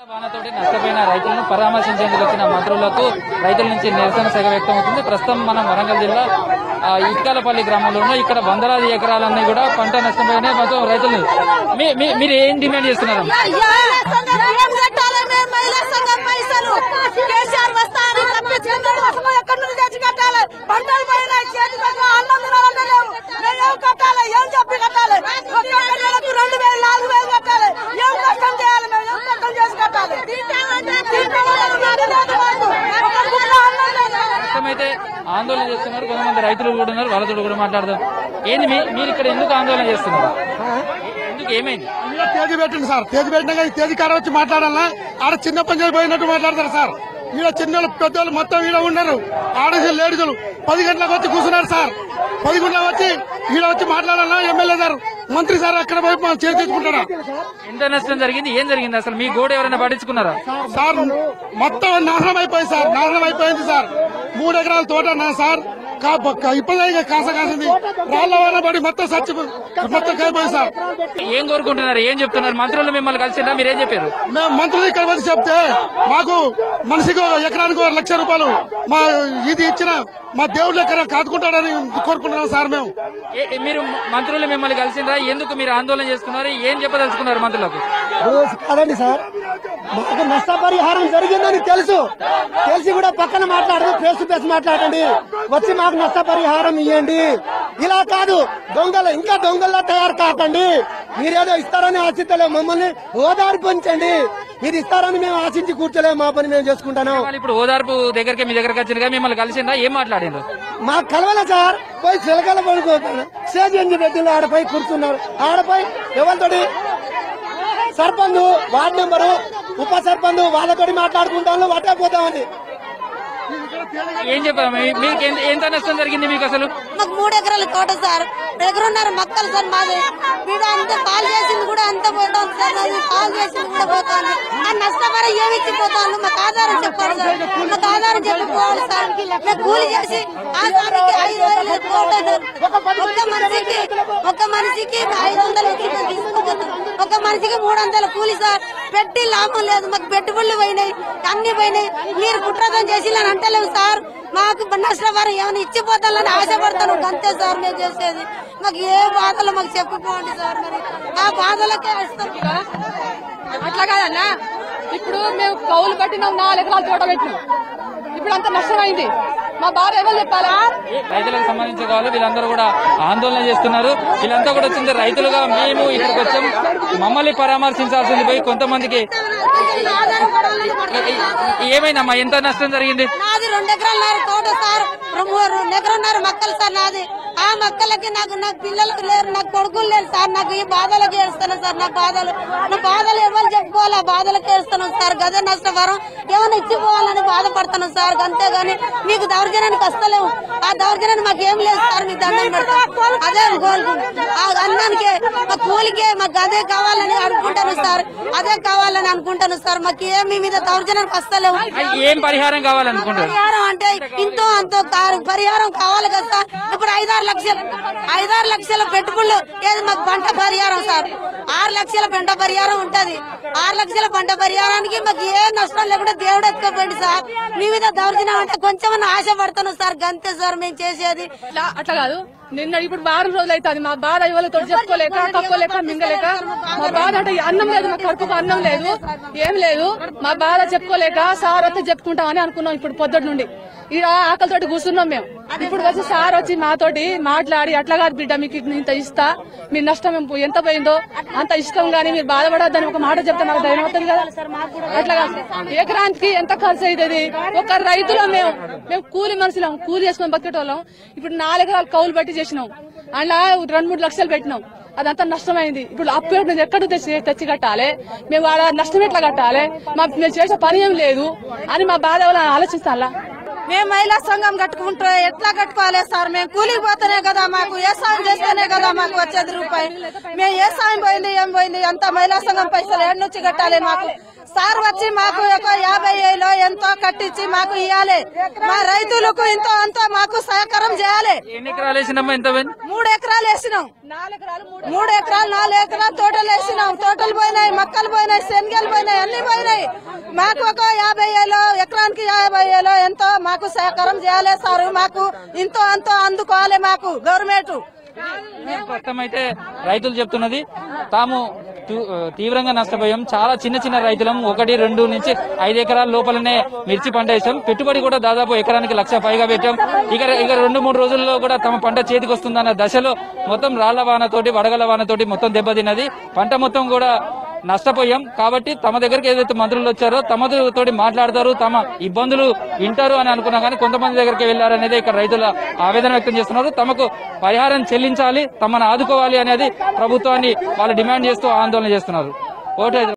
వానతోటి నష్టపోయిన రైతులను పరామర్శించేందుకు వచ్చిన మంత్రులకు రైతుల నుంచి నిరసన సెగ వ్యక్తం అవుతుంది ప్రస్తుతం మనం వరంగల్ జిల్లా ఆ, ఇటుకాలపల్లి గ్రామంలో ఉన్నాం. ఇక్కడ వందలాది ఎకరాలన్నీ కూడా పంట నష్టపోయినాయి మొత్తం రైతులు మీ- మీ- మీరు ఏం డిమాండ్ చేస్తున్నారు ఏం కట్టాలి మేము మహిళా సంఘం పైసలు కేసీఆర్ వస్తారని తప్పించుకున్నాడు అసలు ఎక్కడి నుంచి తెచ్చి కట్టాలి పంటలు పోయినాయి చేతి పక్కన అన్నం తినాలంటే లేవు మేము ఏం కట్టాలి ఏం చెప్పి కట్టాలి ఒక్కొక్క నెలకు రెండు వేలు నాలుగు వేలు కట్టాలి ఏం కష్టం చేయాలి మేము ఏం కష్టం చేసి కట్టాలి తింటామంటే మాకు లేదు మాకు. ఒక గుడ్డ అన్నం లేదు. ప్రస్తుతమైతే ఆందోళన చేస్తున్నారు కొంతమంది రైతులు కూడా ఉన్నారు వాళ్ళతో కూడా మాట్లాడదాం ఏంది మీ- మీరు ఇక్కడ ఎందుకు ఆందోళన చేస్తున్నారు ఎందుకు ఏమైంది ఇలా తేదీ పెట్టండి సార్ తేదీ పెట్టినాక ఈ తేదీ కాడ వచ్చి మాట్లాడాలా ఆడ చిన్న పంచాయతీ పోయినట్టు మాట్లాడతారు సార్ ఈడ చిన్నోళ్ళు పెద్దోళ్ళు మొత్తం ఈడ ఉన్నారు ఆడసి లేడీలు పది గంటలకు వచ్చి కూర్చున్నారు సార్ పది గంటలకు వచ్చి ఈడ వచ్చి మాట్లాడాలా ఎమ్మెల్యే సార్ మంత్రి సార్ అక్కడ పోయి మనం చేరు తెచ్చుకుంటారా ఎంత నష్టం జరిగింది ఏం జరిగింది అసలు మీ గోడ ఎవరైనా పట్టించుకున్నారా సార్ మొత్తం నాశనం అయిపోయింది సార్ నాశనం అయిపోయింది సార్ మూడు ఎకరాల తోట నా సార్ కా- కా- ఇప్పటిదాకా కాస కాసింది రాళ్ల వాన పడి మొత్తం సచ్చి మొత్తం అయిపోయింది సార్ ఏం కోరుకుంటున్నారు ఏం చెప్తున్నారు మంత్రులు మిమ్మల్ని కలిసిందా మీరేం చెప్పారు మేము మంత్రులు ఇక్కడ వచ్చి చెప్తే మాకు మనిషికి ఒక ఎకరానికి ఒక లక్ష రూపాయలు మా ఇది ఇచ్చిన మా దేవుడు ఎక్కడ కాదుకుంటాడని కోరుకుంటున్నాం సార్ మేము ఏ- ఏ- మీరు మంత్రులు మిమ్మల్ని కలిసిందా ఎందుకు మీరు ఆందోళన చేస్తున్నారు ఏం చెప్పదలుచుకున్నారు మంత్రులకు రోజు కాదండి సార్ మాకు నష్టపరిహారం జరిగిందని తెలుసు తెలిసి కూడా పక్కన మాట్లాడదు ఫేస్ టు ఫేస్ మాట్లాడండి వచ్చి మాకు నష్టపరిహారం ఇవ్వండి ఇలా కాదు దొంగలు ఇంకా దొంగల్లా తయారు కాకండి మీరేదో ఇస్తారని ఆశిస్తలేము మమ్మల్ని ఓదార్పించండి మీరు ఇస్తారని మేము ఆశించి కూర్చోలేము మా పని మేము చేసుకుంటాను వాళ్ళు ఇప్పుడు ఓదార్పు దగ్గరికి మీ దగ్గరకు వచ్చిందిగా మిమ్మల్ని కలిసిందా ఏం మాట్లాడిండ్రు మాకు కలవలే సార్ పోయి చిలకల పడుకుంటాను స్టేజ్ ఎంజి పెట్టిన ఆడపై కూర్చున్నారు ఆడపై ఎవరితోటి సర్పంచ్ వార్డు నెంబరు ఉప సర్పంచ్ వాళ్ళతోటి మాట్లాడుకుంటాను పట్టకపోతామని ఏం చెప్పారు మీ- మీకు ఎంత- ఎంత నష్టం జరిగింది మీకు అసలు మాకు మూడు ఎకరాల తోట సార్ ఎకరున్నర మొక్కలు సార్ మాది వీడు అంత పాలు చేసింది కూడా అంత పోతాం సార్ అది పాలు చేసింది కూడా పోతాను ఆ నష్టపరం ఏమి ఇచ్చిపోతాను మాకు ఆధారం చెప్పాలి సార్ మాకు ఆధారం చెప్పుకోవాలి సార్ మేము కూలి చేసి ఆధారానికి ఐదు వేలు తోట ఒక్క మనిషికి ఒక్క మనిషికి ఐదు వందలు ఇచ్చి మేము తీసుకుపోతాం ఒక మనిషికి మూడు వందల కూలి సార్ పెట్టి లాభం లేదు మాకు పెట్టుబడులు పోయినాయి అన్ని పోయినాయి మీరు కుట్రదం చేసి అని అంటలేవు సార్ మాకు నష్టపరం ఏమైనా ఇచ్చిపోతాలని ఆశపడతాను అంతే సార్ మేము చేసేది మాకు ఏ బాధలు మాకు చెప్పుకోండి సార్ మరి ఆ బాధలకే వేస్తాం అట్లా కాదన్నా ఇప్పుడు మేము కౌలు కట్టినాం నాలుగు ఎకరాల తోట పెట్టినాం ఇప్పుడు అంత నష్టమైంది మా భార్య ఎవరు చెప్పాలా రైతులకు సంబంధించిన వాళ్ళు వీళ్ళందరూ కూడా ఆందోళన చేస్తున్నారు వీళ్ళంతా కూడా వచ్చింది రైతులుగా మేము ఇక్కడికి వచ్చాం మమ్మల్ని పరామర్శించాల్సింది పోయి కొంతమందికి ఏమైందమ్మా ఎంత నష్టం జరిగింది నాది రెండు ఎకరాలన్నర తోట సార్ రెండు రెండు ఎకరన్నర మొక్కలు సార్ నాది ఆ మొక్కలకి నాకు నాకు పిల్లలకు లేరు నాకు కొడుకులు లేరు సార్ నాకు ఈ బాధలకు ఏడుస్తాను సార్ నా బాధలు నా బాధలు ఎవరు చెప్పుకోవాలి ఆ బాధలకు ఏడుస్తాను సార్ గదే నష్టపరం ఏమైనా ఇచ్చిపోవాలని బాధపడతాను సార్ అంతేగాని మీకు దౌర్జన్యానికి వస్తలేము ఆ దౌర్జన్యాన్ని మాకు ఏం లేదు సార్ మీ దండం పెడతాం అదే కోరుకుంటాం ఆ అన్నానికి మా కూలికే మాకు అదే కావాలని అనుకుంటాను సార్ అదే కావాలని అనుకుంటాను సార్ మాకు ఏమి మీద దౌర్జన్యానికి వస్తలేము ఏం పరిహారం కావాలనుకుంటారు పరిహారం అంటే ఇంతో అంతో కారు పరిహారం కావాలి కదా సార్ ఇప్పుడు ఐదారు లక్షలు ఐదారు లక్షల పెట్టుబడులు ఏది మాకు పంట పరిహారం సార్ ఆరు లక్షల పంట పరిహారం ఉంటది ఆరు లక్షల పంట పరిహారానికి మాకు ఏ నష్టం లేకుండా దేవుడు ఎత్తుకోపోయింది సార్ మీ మీద దౌర్జన్యం అంటే కొంచెం ఆశపడతాను సార్ గంతే సార్ మేము చేసేది ఇట్లా అట్లా కాదు నిన్న ఇప్పుడు వారం రోజులు అవుతుంది మా బాధ ఎవరితో చెప్పుకోలేక కక్కోలేక మింగలేక మా బాధ అంటే అన్నం లేదు మా కడుపుకు అన్నం లేదు ఏం లేదు మా బాధ చెప్పుకోలేక సార్ వస్తే చెప్పుకుంటామని అనుకున్నాం ఇప్పుడు పొద్దుటి నుండి ఈ ఆకలితోటి కూర్చున్నాం మేము ఇప్పుడు వచ్చి సార్ వచ్చి మాతోటి మాట్లాడి అట్లా కాదు బిడ్డ మీకు ఇంత ఇస్తా మీ నష్టం ఎంత పోయిందో అంత ఇష్టం గానీ మీరు బాధపడద్దని ఒక మాట చెప్తే మాకు ధైర్యం అవుతుంది కదా అట్లా కాదు ఎకరానికి ఎంత ఖర్చు అవుతుంది ఒక రైతులో మేము మేము కూలి మనుషులం కూలి చేసుకొని బతికేటోళ్ళం ఇప్పుడు నాలుగు ఎకరాలు కౌలు బట్టి చేసినాం అలా రెండు మూడు లక్షలు పెట్టినాం అదంతా నష్టమైంది ఇప్పుడు అప్పు ఎక్కడ ఎక్కడ తెచ్చి తెచ్చి కట్టాలి మేము వాళ్ళ నష్టం ఎట్లా కట్టాలి మా మేము చేసే పని ఏం లేదు అని మా బాధ ఎవరైనా ఆలోచిస్తాలా మేము మహిళా సంఘం కట్టుకుంటే ఎట్లా కట్టుకోవాలి సార్ మేము కూలికి పోతేనే కదా మాకు ఏ సాయం చేస్తేనే కదా మాకు వచ్చేది రూపాయి మేము ఏ సాయం పోయింది ఏం పోయింది అంత మహిళా సంఘం పైసలు ఏడు నుంచి కట్టాలి మాకు సార్ వచ్చి మాకు ఒక యాభై ఏలో ఎంతో కట్టించి మాకు ఇవ్వాలి మా రైతులకు ఇంతో అంతో మాకు సహకారం చేయాలి ఎన్ని ఎకరాలు వేసినమ్మా ఎంత పోయింది మూడు ఎకరాలు వేసినాం మూడు ఎకరాలు నాలుగు ఎకరాలు తోటలు వేసినాం తోటలు పోయినాయి మక్కలు పోయినాయి శనగలు పోయినాయి అన్ని పోయినాయి మాకు ఒక యాభై ఏలో ఎకరానికి యాభై ఏలో ఎంతో మాకు సహకారం చేయాలి సార్ మాకు ఇంతో అంతో అందుకోవాలి మాకు గవర్నమెంట్ ప్రస్తుతం అయితే రైతులు చెప్తున్నది తాము తూ- తీవ్రంగా నష్టపోయాం చాలా చిన్న చిన్న రైతులం ఒకటి రెండు నుంచి ఐదు ఎకరాల లోపలనే మిర్చి పంట వేసాం పెట్టుబడి కూడా దాదాపు ఎకరానికి లక్ష పైగా పెట్టాం ఇక ఇక రెండు మూడు రోజుల్లో కూడా తమ పంట చేతికి వస్తుందన్న దశలో మొత్తం రాళ్ల వానతోటి వడగల వానతోటి మొత్తం దెబ్బతిన్నది పంట మొత్తం కూడా నష్టపోయాం కాబట్టి తమ దగ్గరికి ఏదైతే మంత్రులు వచ్చారో తమతోటి మాట్లాడతారు తమ ఇబ్బందులు వింటారు అని అనుకున్నా కానీ కొంతమంది దగ్గరికి వెళ్లారనేది ఇక్కడ రైతుల ఆవేదన వ్యక్తం చేస్తున్నారు తమకు పరిహారం చెల్లించాలి తమను ఆదుకోవాలి అనేది ప్రభుత్వాన్ని వాళ్ళు డిమాండ్ చేస్తూ ఆందోళన చేస్తున్నారు ఓటు